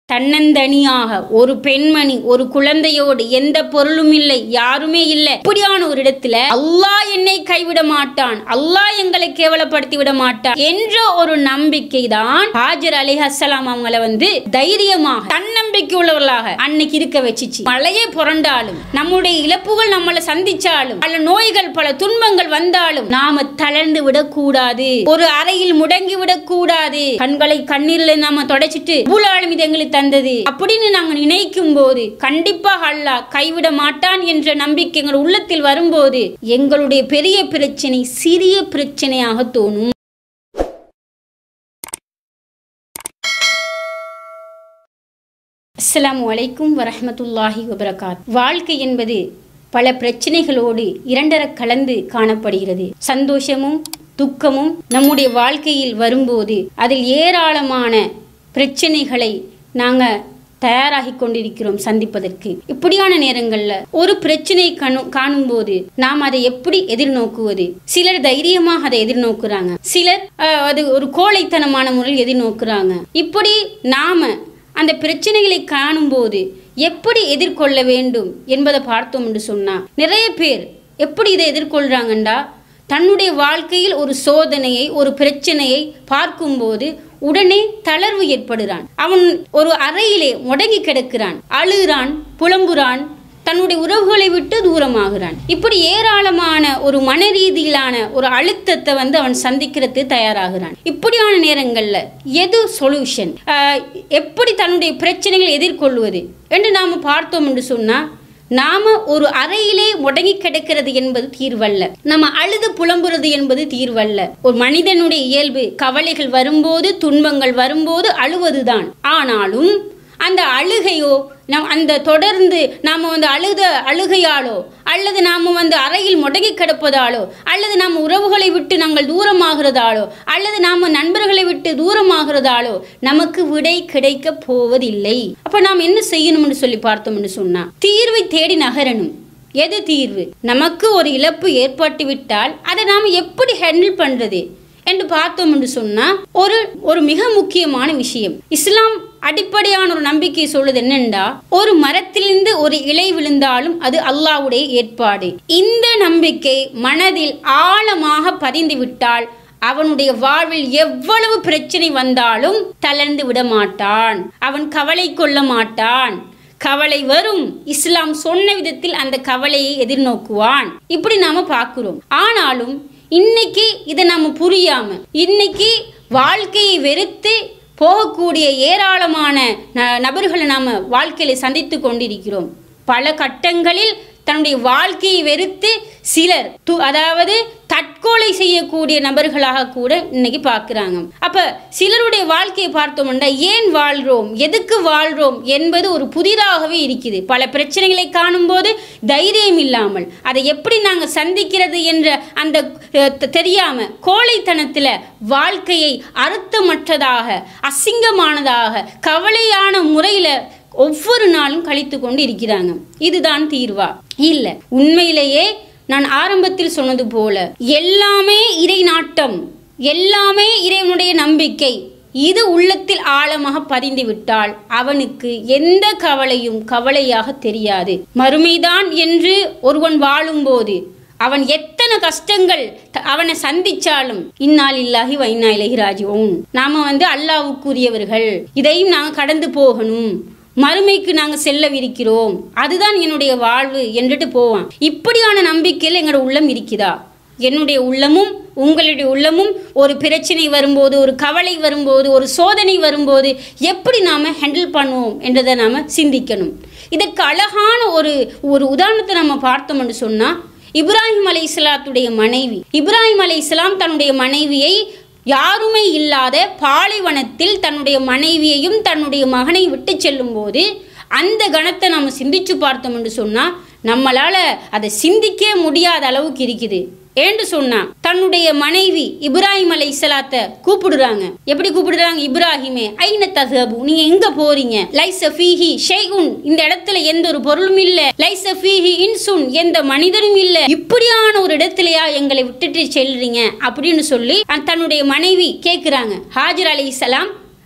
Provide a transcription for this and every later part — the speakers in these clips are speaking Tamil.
தன்னந்தனியாக ஒரு பெண்மணி ஒரு குழந்தையோடு எந்த பொருளும் இல்லை யாருமே இல்லை இப்படியான ஒரு இடத்துல அல்லாஹ் என்னை கைவிட மாட்டான் அல்லாஹ் எங்களை கேவலப்படுத்தி விட மாட்டான் என்ற ஒரு நம்பிக்கை தான் ஹாஜர் அலி அஸ்ஸலாம் அவங்கள வந்து தைரியமாக தன்னம்பிக்கை உள்ளவர்களாக அன்னைக்கு இருக்க வச்சுச்சு மழையே புரண்டாலும் நம்முடைய இழப்புகள் நம்மளை சந்திச்சாலும் பல நோய்கள் பல துன்பங்கள் வந்தாலும் நாம தளர்ந்து விடக்கூடாது ஒரு அறையில் முடங்கி விடக்கூடாது கண்களை கண்ணீரில் நாம தொடச்சிட்டு பூலாளும் இது எங்களுக்கு தந்தது அப்படின்னு நாங்க நினைக்கும் போது கண்டிப்பாக அல்லாஹ் கைவிட மாட்டான் என்ற நம்பிக்கை எங்கள் உள்ளத்தில் வரும்போது எங்களுடைய பெரிய பிரச்சனை சிறிய பிரச்சனையாக தோணும் அஸ்ஸலாமு அலைக்கும் வரஹ்மத்துல்லாஹி வபரகாத் வாழ்க்கை என்பது பல பிரச்சனைகளோடு இரண்டர கலந்து காணப்படுகிறது சந்தோஷமும் துக்கமும் நம்முடைய வாழ்க்கையில் வரும்போது அதில் ஏராளமான பிரச்சனைகளை நாங்க தயாராகி கொண்டிருக்கிறோம் சந்திப்பதற்கு இப்படியான நேரங்கள்ல ஒரு பிரச்சனை கணு காணும்போது நாம் அதை எப்படி எதிர்நோக்குவது சிலர் தைரியமாக அதை எதிர்நோக்குறாங்க சிலர் அஹ், அது ஒரு கோழைத்தனமான முறையில் எதிர்நோக்குறாங்க இப்படி நாம அந்த பிரச்சனைகளை காணும்போது எப்படி எதிர்கொள்ள வேண்டும் என்பதை பார்த்தோம் என்று சொன்னா நிறைய பேர் எப்படி இதை எதிர்கொள்றாங்கண்டா தன்னுடைய வாழ்க்கையில் ஒரு சோதனையை ஒரு பிரச்சனையை பார்க்கும்போது உடனே தளர்வு ஏற்படுறான் அவன் ஒரு அறையிலே முடங்கி கிடக்கிறான் அழுகிறான் புலம்புறான் தன்னுடைய உறவுகளை விட்டு தூரமாகிறான் இப்படி ஏராளமான ஒரு மன ரீதியிலான ஒரு அழுத்தத்தை வந்து அவன் சந்திக்கிறது தயாராகிறான் இப்படியான நேரங்கள்ல எது சொல்யூஷன் எப்படி தன்னுடைய பிரச்சனைகளை எதிர்கொள்வது என்று நாம பார்த்தோம் என்று சொன்னா நாம ஒரு அறையிலே முடங்கி கிடக்கிறது என்பது தீர்வல்ல நம்ம அழுது புலம்புறது என்பது தீர்வல்ல ஒரு மனிதனுடைய இயல்பு கவலைகள் வரும்போது துன்பங்கள் வரும்போது அழுவதுதான் ஆனாலும் அந்த அழுகையோ நம் அந்த தொடர்ந்து நாம் வந்து அழுத அழுகையாலோ அல்லது நாம் வந்து அறையில் முடங்கி கிடப்பதாலோ அல்லது நாம் உறவுகளை விட்டு நாங்கள் தூரமாகிறதாலோ அல்லது நாம் நண்பர்களை விட்டு தூரமாகிறதாலோ நமக்கு விடை கிடைக்க போவதில்லை அப்ப நாம் என்ன செய்யணும்னு சொல்லி பார்த்தோம்னு சொன்னா தீர்வை தேடி நகரணும் எது தீர்வு நமக்கு ஒரு இழப்பு ஏற்பட்டு விட்டால் அதை நாம் எப்படி ஹேண்டில் பண்றது என்று பார்த்தோம் என்று சொன்னா ஒரு ஒரு மிக முக்கியமான விஷயம் இஸ்லாம் அடிப்படையான ஒரு நம்பிக்கை சொல்லுது என்னண்டா ஒரு மரத்திலிருந்து ஒரு இலை விழுந்தாலும் அது அல்லாஹ்வுடைய ஏற்பாடு இந்த நம்பிக்கை மனதில் ஆழமாக பதிந்து விட்டால் அவனுடைய வாழ்வில் எவ்வளவு பிரச்சனை வந்தாலும் தளர்ந்து விட மாட்டான் அவன் கவலை கொள்ள மாட்டான் கவலை வரும் இஸ்லாம் சொன்ன விதத்தில் அந்த கவலையை எதிர்நோக்குவான் இப்படி நாம பார்க்கிறோம் ஆனாலும் இன்னைக்கு இதை நாம புரியாம இன்னைக்கு வாழ்க்கையை வெறுத்து போகக்கூடிய ஏராளமான ந- நபர்களை நாம வாழ்க்கையில சந்தித்து கொண்டிருக்கிறோம் பல கட்டங்களில் தன்னுடைய வாழ்க்கையை வெறுத்து சிலர் து- அதாவது தற்கொலை செய்யக்கூடிய நபர்களாக கூட இன்னைக்கு பார்க்குறாங்க அப்ப சிலருடைய வாழ்க்கையை பார்த்தோம்னா ஏன் வாழ்றோம் எதுக்கு வாழ்றோம் என்பது ஒரு புதிதாகவே இருக்குது பல பிரச்சனைகளை காணும்போது தைரியம் இல்லாமல் அதை எப்படி நாங்கள் சந்திக்கிறது என்ற அந்த அஹ், தெ- தெரியாம கோழைத்தனத்தில் வாழ்க்கையை அர்த்தமற்றதாக அசிங்கமானதாக கவலையான முறையில் ஒவ்வொரு நாளும் கழித்து கொண்டு இருக்கிறாங்க இதுதான் தீர்வா இல்ல உண்மையிலேயே நான் ஆரம்பத்தில் சொன்னது போல எல்லாமே இறை நாட்டம் எல்லாமே இறைவனுடைய நம்பிக்கை இது உள்ளத்தில் ஆழமாக பதிந்து விட்டால் அவனுக்கு எந்த கவலையும் கவலையாக தெரியாது மறுமைதான் என்று ஒருவன் வாழும்போது அவன் எத்தனை கஷ்டங்கள் த- அவனை சந்திச்சாலும் இன்னால் இல்லாஹி வைனா இலகி ராஜிவோம் நாம வந்து அல்லாவுக்குரியவர்கள் இதையும் நாங்க கடந்து போகணும் மறுமைக்கு நாங்க செல்லவிருக்கிறோம் அதுதான் என்னுடைய வாழ்வு என்றுட்டு போவான் இப்படியான நம்பிக்கையில் எங்களோட உள்ளம் இருக்குதா என்னுடைய உள்ளமும் உங்களுடைய உள்ளமும் ஒரு பிரச்சனை வரும்போது ஒரு கவலை வரும்போது ஒரு சோதனை வரும்போது எப்படி நாம ஹேண்டில் பண்ணுவோம் என்றதை நாம சிந்திக்கணும் இதற்கு அழகான ஒரு ஒரு உதாரணத்தை நம்ம பார்த்தோம்னு சொன்னா இப்ராஹிம் அலை இஸ்லாத்துடைய மனைவி இப்ராஹிம் அலை இஸ்லாம் தன்னுடைய மனைவியை யாருமே இல்லாத பாலைவனத்தில் தன்னுடைய மனைவியையும் தன்னுடைய மகனை விட்டு செல்லும்போது அந்த கணத்தை நம்ம சிந்திச்சு பார்த்தோம் என்று சொன்னா நம்மளால அதை சிந்திக்கவே முடியாத அளவுக்கு இருக்குது ஏன்னு சொன்னா தன்னுடைய மனைவி இப்ராஹிம் அலை இஸ்லாத்தை கூப்பிடுறாங்க எப்படி கூப்பிடுறாங்க இப்ராஹிமே ஐன தஹபு நீங்க எங்க போறீங்க லைச ஃபீஹி ஷைஉன் இந்த இடத்துல எந்த ஒரு பொருளும் இல்ல லைச ஃபீஹி இன்சுன் எந்த மனிதனும் இல்ல இப்படியான ஒரு இடத்துலயா எங்களை விட்டுட்டு செல்றீங்க அப்படின்னு சொல்லி அந்த தன்னுடைய மனைவி கேக்குறாங்க ஹாஜர் அலை இஸ்லாம்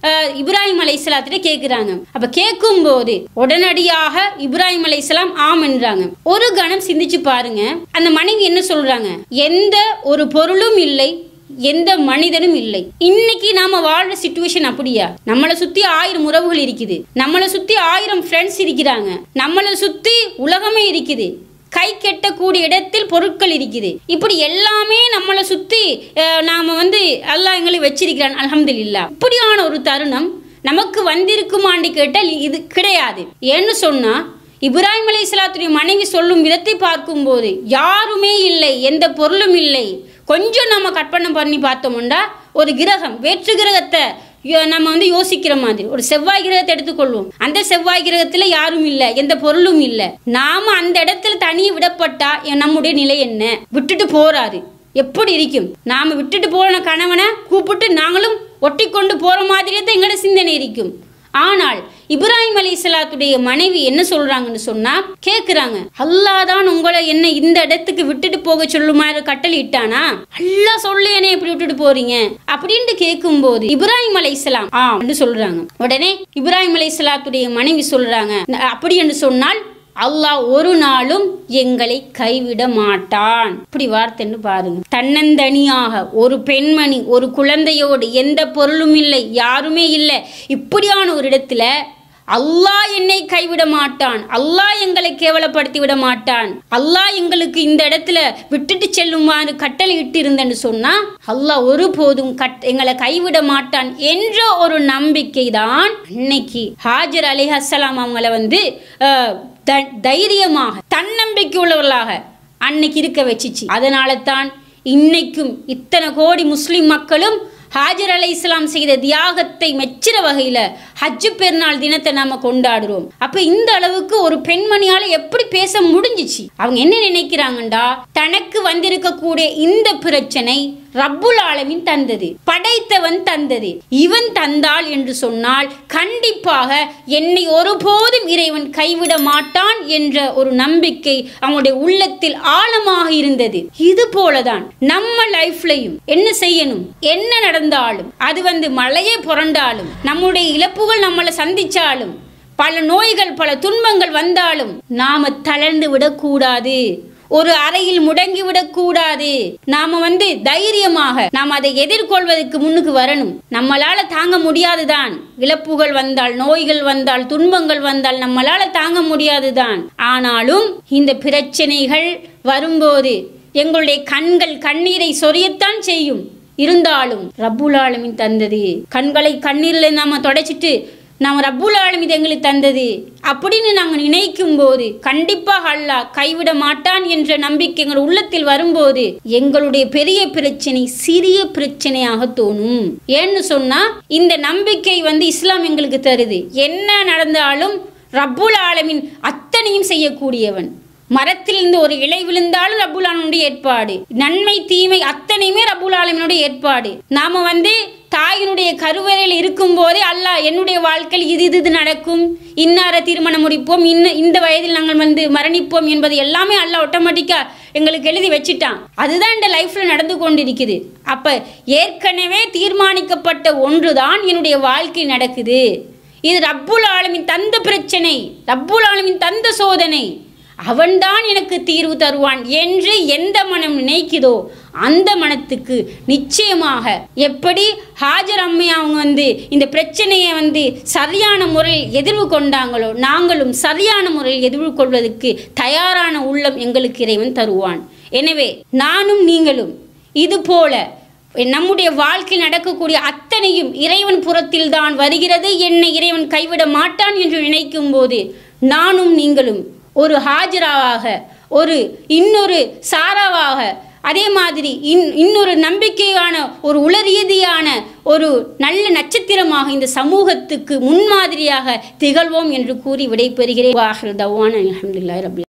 அஹ், இப்ராஹிம் அலைஹிஸ்ஸலாத்திட்ட கேட்குறாங்க அப்ப கேட்கும்போது உடனடியாக இப்ராஹிம் அலைஹிஸ்ஸலாம் ஆம் என்றாங்க ஒரு கணம் சிந்திச்சு பாருங்க அந்த மனைவி என்ன சொல்றாங்க எந்த ஒரு பொருளும் இல்லை எந்த மனிதனும் இல்லை இன்னைக்கு நாம வாழ்ற சுச்சுவேஷன் அப்படியா நம்மளை சுத்தி ஆயிரம் உறவுகள் இருக்குது நம்மளை சுத்தி ஆயிரம் ஃப்ரெண்ட்ஸ் இருக்கிறாங்க நம்மளை சுத்தி உலகமே இருக்குது கை கெட்டக்கூடிய இடத்தில் பொருட்கள் இருக்குது இப்படி எல்லாமே நம்மளை சுத்தி அஹ், நாம வந்து அல்லாஹ் எங்களை வச்சிருக்கிறான் அல்ஹம்துலில்லாஹ் இப்படியான ஒரு தருணம் நமக்கு வந்திருக்குமான்னு கேட்டால் இது கிடையாது ஏன்னு சொன்னா இப்ராஹிம் அலை இஸ்லாத்துடைய மனைவி சொல்லும் விதத்தை பார்க்கும்போது யாருமே இல்லை எந்த பொருளும் இல்லை கொஞ்சம் நம்ம கற்பனை பண்ணி பார்த்தோம்னா ஒரு கிரகம் வேற்று கிரகத்தை யோ- நம்ம வந்து யோசிக்கிற மாதிரி ஒரு செவ்வாய் கிரகத்தை எடுத்துக்கொள்வோம் அந்த செவ்வாய் கிரகத்துல யாரும் இல்லை எந்த பொருளும் இல்லை நாம அந்த இடத்துல தனியே விடப்பட்டா எ- நம்முடைய நிலை என்ன விட்டுட்டு போறாரு எப்படி இருக்கும் நாம விட்டுட்டு போன கணவனை கூப்பிட்டு நாங்களும் ஒட்டி கொண்டு போற மாதிரியே தான் எங்களோட சிந்தனை இருக்கும் ஆனால் இப்ராஹிம் அலி இஸ்லாத்துடைய மனைவி என்ன சொல்றாங்கன்னு சொன்னா கேக்குறாங்க அல்லாஹ் தான் உங்களை என்ன இந்த இடத்துக்கு விட்டுட்டு போக சொல்லுமாறு கட்டளை இட்டானா அல்லாஹ் சொல்லி என்ன இப்படி விட்டுட்டு போறீங்க அப்படின்ட்டு கேட்கும்போது இப்ராஹிம் அலை இஸ்லாம் ஆ என்று சொல்றாங்க உடனே இப்ராஹிம் அலை இஸ்லாத்துடைய மனைவி சொல்றாங்க அப்படி என்று சொன்னால் அல்லாஹ் ஒரு நாளும் எங்களை கைவிட மாட்டான் இப்படி வார்த்தைன்னு பாருங்க தன்னந்தனியாக ஒரு பெண்மணி ஒரு குழந்தையோடு எந்த பொருளும் இல்லை யாருமே இல்லை இப்படியான ஒரு இடத்துல அல்லாஹ் என்னை கைவிட மாட்டான் அல்லாஹ் எங்களை கேவலப்படுத்தி விட மாட்டான் அல்லாஹ் எங்களுக்கு இந்த இடத்துல விட்டுட்டு செல்லுமாறு கட்டளை இட்டு இருந்தேன்னு சொன்னா அல்லாஹ் ஒருபோதும் கட் எங்களை கைவிட மாட்டான் என்ற ஒரு நம்பிக்கை தான் அன்னைக்கு ஹாஜர் அலி அஸ்ஸலாம் அவங்கள வந்து அஹ், த- தைரியமாக தன்னம்பிக்கை உள்ளவர்களாக அன்னைக்கு இருக்க வச்சுச்சு அதனால தான் இன்னைக்கும் இத்தனை கோடி முஸ்லிம் மக்களும் ஹாஜர் அலை இஸ்லாம் செய்த தியாகத்தை மெச்சுற வகையில ஹஜ்ஜு பெருநாள் தினத்தை நாம கொண்டாடுறோம் அப்ப இந்த அளவுக்கு ஒரு பெண்மணியால எப்படி பேச முடிஞ்சிச்சு அவங்க என்ன நினைக்கிறாங்கண்டா தனக்கு வந்திருக்கக்கூடிய இந்த பிரச்சனை ரப்புல் ஆலமின் தந்தது படைத்தவன் தந்தது இவன் தந்தாள் என்று சொன்னால் கண்டிப்பாக என்னை ஒருபோதும் இறைவன் கைவிட மாட்டான் என்ற ஒரு நம்பிக்கை அவனுடைய உள்ளத்தில் ஆழமாக இருந்தது இது போலதான் நம்ம லைஃப்லயும் என்ன செய்யணும் என்ன நடந்தாலும் அது வந்து மழையே புரண்டாலும் நம்முடைய இழப்புகள் நம்மளை சந்திச்சாலும் பல நோய்கள் பல துன்பங்கள் வந்தாலும் நாம தளர்ந்து விடக்கூடாது ஒரு அறையில் முடங்கி விடக்கூடாது நாம வந்து தைரியமாக நாம் அதை எதிர்கொள்வதற்கு முன்னுக்கு வரணும் நம்மளால தாங்க முடியாதுதான் இழப்புகள் வந்தால் நோய்கள் வந்தால் துன்பங்கள் வந்தால் நம்மளால தாங்க முடியாதுதான் ஆனாலும் இந்த பிரச்சனைகள் வரும்போது எங்களுடைய கண்கள் கண்ணீரை சொரியத்தான் செய்யும் இருந்தாலும் ரப்புல் ஆலமீன் தந்தது கண்களை கண்ணீரில் நாம தொடச்சிட்டு நாம் ரப்புல் ஆலமீன் இது எங்களுக்கு தந்தது அப்படின்னு நாங்கள் நினைக்கும் போது கண்டிப்பாக அல்லாஹ் கைவிட மாட்டான் என்ற நம்பிக்கை எங்கள் உள்ளத்தில் வரும்போது எங்களுடைய பெரிய பிரச்சனை சிறிய பிரச்சனையாக தோணும் ஏன்னு சொன்னா இந்த நம்பிக்கை வந்து இஸ்லாம் எங்களுக்கு தருது என்ன நடந்தாலும் ரப்புல் ஆலமீன் அத்தனையும் செய்யக்கூடியவன் மரத்திலிருந்து ஒரு இலை விழுந்தாலும் ரப்புல் ஆலமீனுடைய ஏற்பாடு நன்மை தீமை அத்தனையுமே ரப்புல் ஆலமீனுடைய ஏற்பாடு நாம வந்து தாயினுடைய கருவறையில் இருக்கும் போதே அல்லாஹ் என்னுடைய வாழ்க்கையில் இது இது இது நடக்கும் இன்னார திருமணம் முடிப்போம் இன்ன இந்த வயதில் நாங்கள் வந்து மரணிப்போம் என்பது எல்லாமே அல்லாஹ் ஆட்டோமேட்டிக்கா எங்களுக்கு எழுதி வச்சிட்டான் அதுதான் இந்த லைஃப்ல நடந்து கொண்டிருக்குது அப்ப ஏற்கனவே தீர்மானிக்கப்பட்ட ஒன்றுதான் என்னுடைய வாழ்க்கை நடக்குது இது ரப்புல் ஆலமின் தந்த பிரச்சனை ரப்புல் ஆலமின் தந்த சோதனை அவன்தான் எனக்கு தீர்வு தருவான் என்று எந்த மனம் நினைக்குதோ அந்த மனத்துக்கு நிச்சயமாக எப்படி ஹாஜர் அம்மை அவங்க வந்து இந்த பிரச்சனையை வந்து சரியான முறையில் எதிர்வு கொண்டாங்களோ நாங்களும் சரியான முறையில் எதிர்வு கொள்வதற்கு தயாரான உள்ளம் எங்களுக்கு இறைவன் தருவான் எனவே நானும் நீங்களும் இது போல நம்முடைய வாழ்க்கையில் நடக்கக்கூடிய அத்தனையும் இறைவன் புறத்தில் தான் வருகிறது என்னை இறைவன் கைவிட மாட்டான் என்று நினைக்கும் போது நானும் நீங்களும் ஒரு ஹாஜராவாக ஒரு இன்னொரு சாராவாக அதே மாதிரி இன் இன்னொரு நம்பிக்கையான ஒரு உளரீதியான ஒரு நல்ல நட்சத்திரமாக இந்த சமூகத்துக்கு முன்மாதிரியாக திகழ்வோம் என்று கூறி விடைபெறுகிறேன் வாஹிர் தவான் அலமதுல்லாஹி ரபி